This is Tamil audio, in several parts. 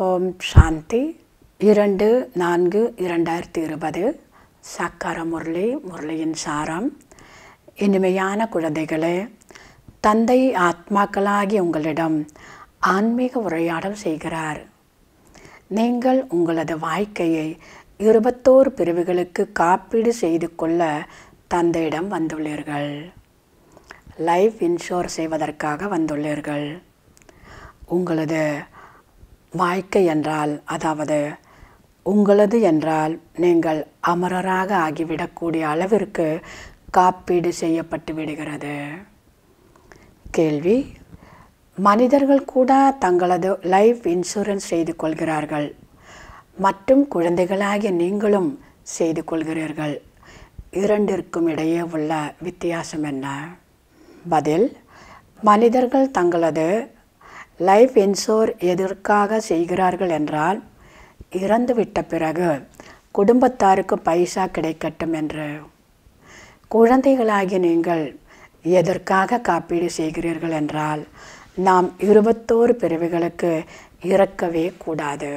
ஓம் சாந்தி இரண்டு நான்கு இரண்டாயிரத்தி இருபது சக்கர முரளி முரளியின் சாரம் இனிமையான குழந்தைகளே தந்தை ஆத்மாக்களாகி உங்களிடம் ஆன்மீக உரையாடல் செய்கிறார் நீங்கள் உங்களது வாழ்க்கையை இருபத்தோரு பிரிவுகளுக்கு காப்பீடு செய்து கொள்ள தந்தையிடம் வந்துள்ளீர்கள் லைஃப் இன்ஷூர் செய்வதற்காக வந்துள்ளீர்கள் உங்களது வாழ்க்கை என்றால் அதாவது உங்களது என்றால் நீங்கள் அமரராக ஆகிவிடக்கூடிய அளவிற்கு காப்பீடு செய்யப்பட்டு விடுகிறது கேள்வி மனிதர்கள் கூட தங்களது லைஃப் இன்சூரன்ஸ் செய்து கொள்கிறார்கள் மற்றும் குழந்தைகளாகிய நீங்களும் செய்து கொள்கிறீர்கள் இரண்டிற்கும் இடையே உள்ள வித்தியாசம் என்ன பதில் மனிதர்கள் தங்களது லைஃப் இன்சூர் எதற்காக செய்கிறார்கள் என்றால் இறந்துவிட்ட பிறகு குடும்பத்தாருக்கு பைசா கிடைக்கட்டும் என்று குழந்தைகளாகிய நீங்கள் எதற்காக காப்பீடு செய்கிறீர்கள் என்றால் நாம் இருபத்தோரு பிறவிகளுக்கு இறக்கவே கூடாது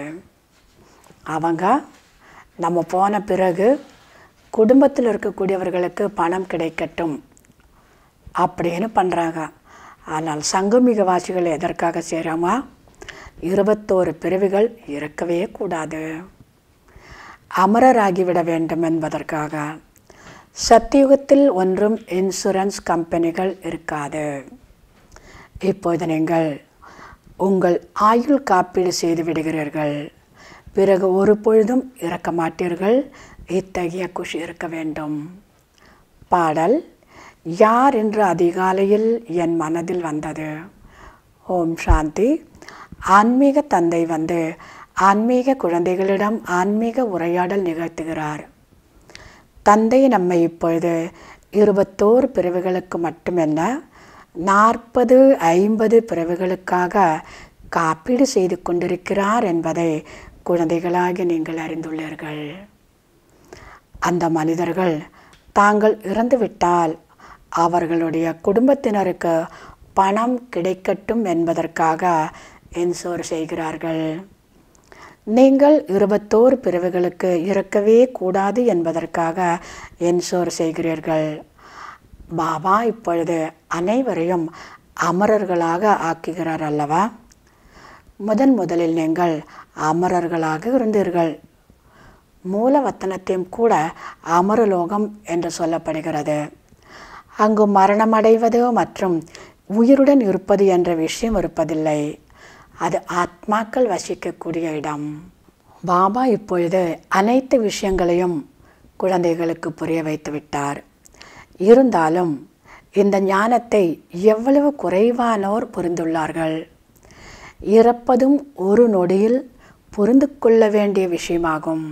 அவங்க நம்ம போன பிறகு குடும்பத்தில் இருக்கக்கூடியவர்களுக்கு பணம் கிடைக்கட்டும் அப்படின்னு பண்ணுறாங்க ஆனால் சங்கமிக வாசிகள் எதற்காக செய்கிறாமா இருபத்தோரு பிறவிகள் இறக்கவே கூடாது அமரராகிவிட வேண்டும் என்பதற்காக சத்தியுகத்தில் ஒன்றும் இன்சூரன்ஸ் கம்பெனிகள் இருக்காது இப்போது நீங்கள் உங்கள் ஆயுள் காப்பீடு செய்து விடுகிறீர்கள் பிறகு ஒரு பொழுதும் இறக்க மாட்டீர்கள் இத்தகைய குஷி இருக்க வேண்டும் பாடல் யார் என்று அதிகாலையில் என் மனதில் வந்தது ஓம் சாந்தி ஆன்மீக தந்தை வந்து ஆன்மீக குழந்தைகளிடம் ஆன்மீக உரையாடல் நிகழ்த்துகிறார் தந்தை நம்மை இப்பொழுது இருபத்தோரு பிறவிகளுக்கு மட்டுமென்ன நாற்பது ஐம்பது பிறவிகளுக்காக காப்பீடு செய்து கொண்டிருக்கிறார் என்பதை குழந்தைகளாகி நீங்கள் அறிந்துள்ளீர்கள் அந்த மனிதர்கள் தாங்கள் இறந்துவிட்டால் அவர்களுடைய குடும்பத்தினருக்கு பணம் கிடைக்கட்டும் என்பதற்காக இன்சூர் செய்கிறார்கள் நீங்கள் இருபத்தோரு பிறவிகளுக்கு இறக்கவே கூடாது என்பதற்காக இன்சூர் செய்கிறீர்கள் பாபா இப்பொழுது அனைவரையும் அமரர்களாக ஆக்குகிறார் அல்லவா முதன் முதலில் நீங்கள் அமரர்களாக இருந்தீர்கள் மூலவத்தனத்தையும் கூட அமரலோகம் என்று சொல்லப்படுகிறது அங்கு மரணமடைவது மற்றும் உயிருடன் இருப்பது என்ற விஷயம் இருப்பதில்லை அது ஆத்மாக்கள் வசிக்கக்கூடிய இடம் பாபா இப்பொழுது அனைத்து விஷயங்களையும் குழந்தைகளுக்கு புரிய வைத்து விட்டார் இருந்தாலும் இந்த ஞானத்தை எவ்வளவு குறைவானோர் புரிந்துள்ளார்கள் இறப்பதும் ஒரு நொடியில் புரிந்து கொள்ள வேண்டிய விஷயமாகும்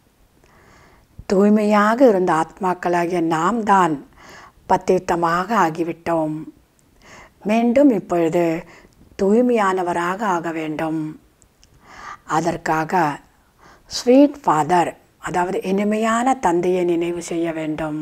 தூய்மையாக இருந்த ஆத்மாக்களாகிய நாம் தான் பத்தித்தமாக ஆகிவிட்டோம் மீண்டும் இப்பொழுது தூய்மையானவராக ஆக வேண்டும் அதற்காக ஸ்வீட் ஃபாதர் அதாவது இனிமையான தந்தையை நினைவு செய்ய வேண்டும்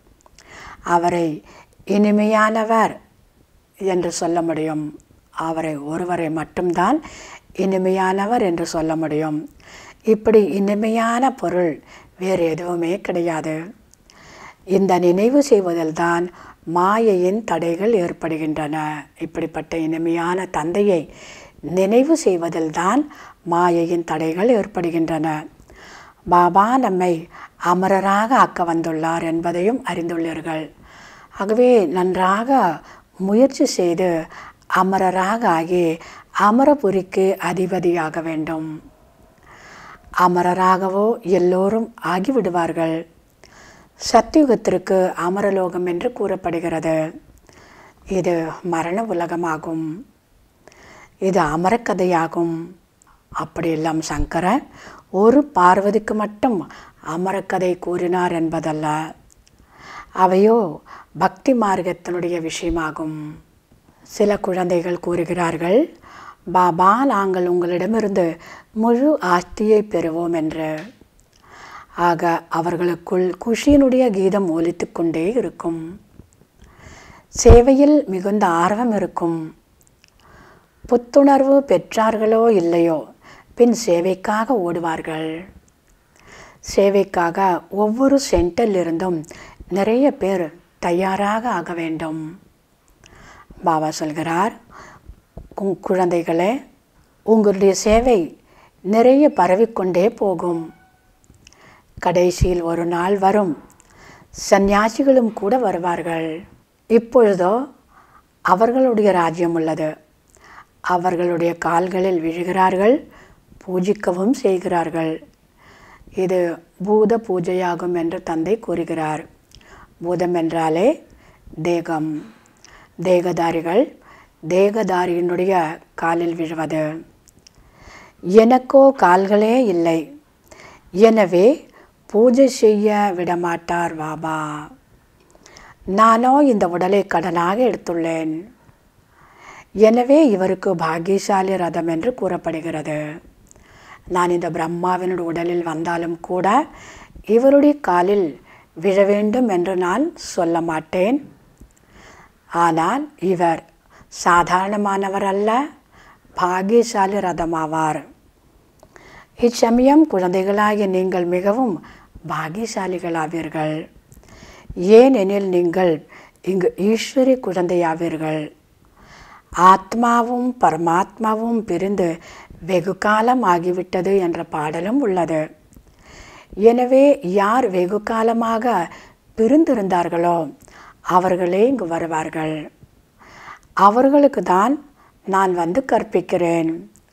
அவரை இனிமையானவர் என்று சொல்ல முடியும் அவரை ஒருவரை மட்டும்தான் இனிமையானவர் என்று சொல்ல முடியும் இப்படி இனிமையான பொருள் வேறு எதுவுமே கிடையாது இந்த நினைவு செய்வதில்தான் மாயையின் தடைகள் ஏற்படுகின்றன இப்படிப்பட்ட இனிமையான தந்தையை நினைவு செய்வதில்தான் மாயையின் தடைகள் ஏற்படுகின்றன பாபா நம்மை அமரராக ஆக்க வந்துள்ளார் என்பதையும் அறிந்துள்ளீர்கள் ஆகவே நன்றாக முயற்சி செய்து அமரராக ஆகி அமரபுரிக்கு அதிபதியாக வேண்டும் அமரராகவோ எல்லோரும் ஆகிவிடுவார்கள் சத்தியுகத்திற்கு அமரலோகம் என்று கூறப்படுகிறது இது மரண உலகமாகும் இது அமரக்கதையாகும் அப்படியெல்லாம் சங்கரர் ஒரு பார்வதிக்கு மட்டும் அமரக்கதை கூறினார் என்பதல்ல அவையோ பக்தி மார்க்கத்தினுடைய விஷயமாகும் சில குழந்தைகள் கூறுகிறார்கள் பாபா நாங்கள் உங்களிடமிருந்து முழு ஆஸ்தியை பெறுவோம் என்று ஆக அவர்களுக்குள் குஷியினுடைய கீதம் ஒலித்து கொண்டே இருக்கும் சேவையில் மிகுந்த ஆர்வம் இருக்கும் புத்துணர்வு பெற்றார்களோ இல்லையோ பின் சேவைக்காக ஓடுவார்கள் சேவைக்காக ஒவ்வொரு சென்டரிலிருந்தும் நிறைய பேர் தயாராக ஆக வேண்டும் பாபா சொல்கிறார் கு- குழந்தைகளே உங்களுடைய சேவை நிறைய பரவிக்கொண்டே போகும் கடைசியில் ஒரு நாள் வரும் சந்நியாசிகளும் கூட வருவார்கள் இப்பொழுதோ அவர்களுடைய ராஜ்யம் உள்ளது அவர்களுடைய கால்களில் விழுகிறார்கள் பூஜிக்கவும் செய்கிறார்கள் இது பூத பூஜையாகும் என்று தந்தை கூறுகிறார் பூதம் என்றாலே தேகம் தேகதாரிகள் தேகதாரியினுடைய காலில் விழுவது எனக்கோ கால்களே இல்லை எனவே பூஜை செய்ய விடமாட்டார் பாபா நானோ இந்த உடலை கடனாக எடுத்துள்ளேன் எனவே இவருக்கு பாக்கியசாலி ரதம் என்று கூறப்படுகிறது நான் இந்த பிரம்மாவினுடைய உடலில் வந்தாலும் கூட இவருடைய காலில் விழ வேண்டும் என்று நான் சொல்ல மாட்டேன் ஆனால் இவர் சாதாரணமானவர் அல்ல பாகியசாலி ரதமாவார் இச்சமயம் குழந்தைகளாகிய நீங்கள் மிகவும் பாகியசாலிகளாவீர்கள் ஏனெனில் நீங்கள் இங்கு ஈஸ்வரி குழந்தையாவீர்கள் ஆத்மாவும் பரமாத்மாவும் பிரிந்து வெகு காலம் ஆகிவிட்டது என்ற பாடலும் உள்ளது எனவே யார் வெகு காலமாக பிரிந்திருந்தார்களோ அவர்களே இங்கு வருவார்கள் அவர்களுக்கு தான் நான் வந்து கற்பிக்கிறேன்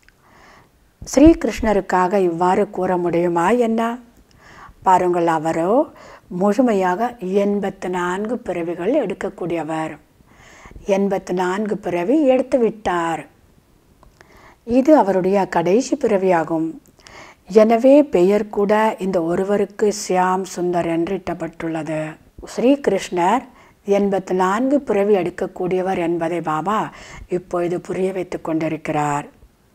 ஸ்ரீகிருஷ்ணருக்காக இவ்வாறு கூற முடியுமா என்ன பாருங்கள் அவரோ முழுமையாக எண்பத்து நான்கு பிறவிகள் எடுக்கக்கூடியவர் எண்பத்து நான்கு பிறவி எடுத்து விட்டார் இது அவருடைய கடைசி பிறவியாகும் எனவே பெயர் கூட இந்த ஒருவருக்கு சியாம் சுந்தர் என்று இட்டப்பட்டுள்ளது ஸ்ரீகிருஷ்ணர் எண்பத்து நான்கு பிறவி எடுக்கக்கூடியவர் என்பதை பாபா இப்பொழுது புரிய வைத்துக் கொண்டிருக்கிறார்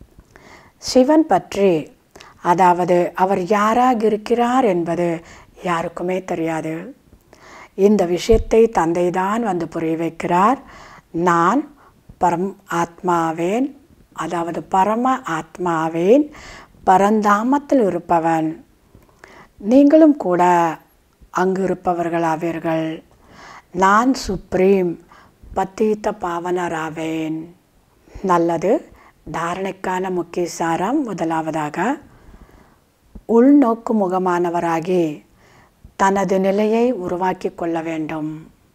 சிவன் பற்றி அதாவது அவர் யாராக இருக்கிறார் என்பது யாருக்குமே தெரியாது இந்த விஷயத்தை தந்தைதான் வந்து புரிய வைக்கிறார் நான் பரம் ஆத்மாவேன் அதாவது பரம ஆத்மாவேன் பரந்தாமத்தில் இருப்பவன் நீங்களும் கூட அங்கு இருப்பவர்களாவீர்கள் நான் சுப்ரீம் பத்தீத்த பாவனராவேன் நல்லது தாரணைக்கான முக்கிய சாரம் முதலாவதாக உள்நோக்கு முகமானவராகி தனது நிலையை உருவாக்கி கொள்ள வேண்டும்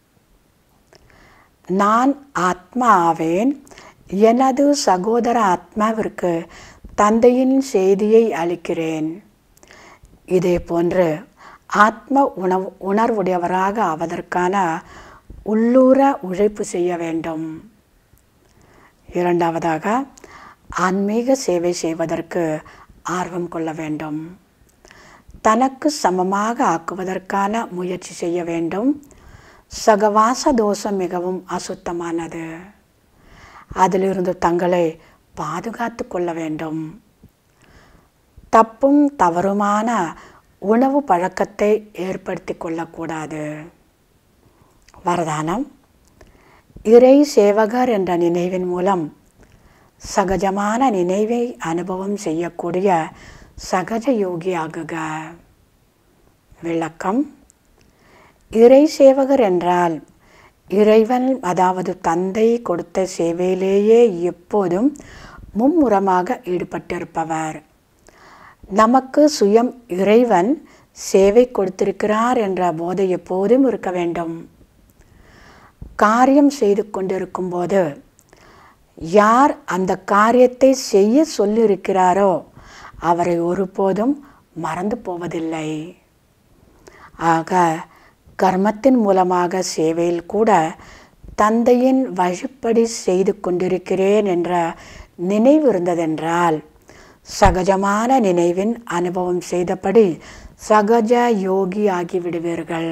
நான் ஆத்மா ஆவேன் எனது சகோதர ஆத்மாவிற்கு தந்தையின் செய்தியை அளிக்கிறேன் இதே போன்று ஆத்ம உணவு உணர்வுடையவராக ஆவதற்கான உள்ளூர உழைப்பு செய்ய வேண்டும் இரண்டாவதாக ஆன்மீக சேவை செய்வதற்கு ஆர்வம் கொள்ள வேண்டும் தனக்கு சமமாக ஆக்குவதற்கான முயற்சி செய்ய வேண்டும் சகவாச தோஷம் மிகவும் அசுத்தமானது அதிலிருந்து தங்களை பாதுகாத்து கொள்ள வேண்டும் தப்பும் தவறுமான உணவு பழக்கத்தை ஏற்படுத்தி கொள்ளக்கூடாது வரதானம் இறை சேவகர் என்ற நினைவின் மூலம் சகஜமான நினைவை அனுபவம் செய்யக்கூடிய சகஜ யோகியாகுக விளக்கம் இறை சேவகர் என்றால் இறைவன் அதாவது தந்தை கொடுத்த சேவையிலேயே எப்போதும் மும்முரமாக ஈடுபட்டிருப்பவர் நமக்கு சுயம் இறைவன் சேவை கொடுத்திருக்கிறார் என்ற போதை எப்போதும் இருக்க வேண்டும் காரியம் செய்து கொண்டிருக்கும் போது யார் அந்த காரியத்தை செய்ய சொல்லியிருக்கிறாரோ அவரை ஒருபோதும் மறந்து போவதில்லை ஆக கர்மத்தின் மூலமாக சேவையில் கூட தந்தையின் வழிப்படி செய்து கொண்டிருக்கிறேன் என்ற நினைவு இருந்ததென்றால் சகஜமான நினைவின் அனுபவம் செய்தபடி சகஜ யோகி ஆகிவிடுவீர்கள்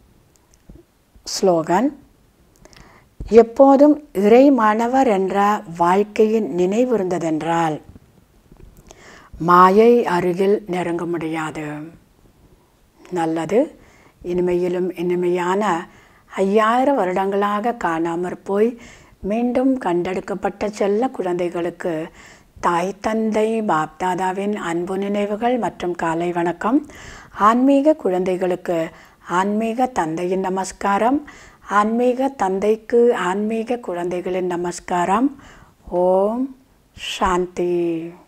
ஸ்லோகன் எப்போதும் இறை மாணவர் என்ற வாழ்க்கையின் நினைவு இருந்ததென்றால் மாயை அருகில் நெருங்க முடியாது நல்லது இனிமையிலும் இனிமையான ஐயாயிரம் வருடங்களாக காணாமற் போய் மீண்டும் கண்டெடுக்கப்பட்ட செல்ல குழந்தைகளுக்கு தாய் தந்தை பாப்தாதாவின் அன்பு நினைவுகள் மற்றும் காலை வணக்கம் ஆன்மீக குழந்தைகளுக்கு ஆன்மீக தந்தையின் நமஸ்காரம் ஆன்மீக தந்தைக்கு ஆன்மீக குழந்தைகளின் நமஸ்காரம் ஓம் சாந்தி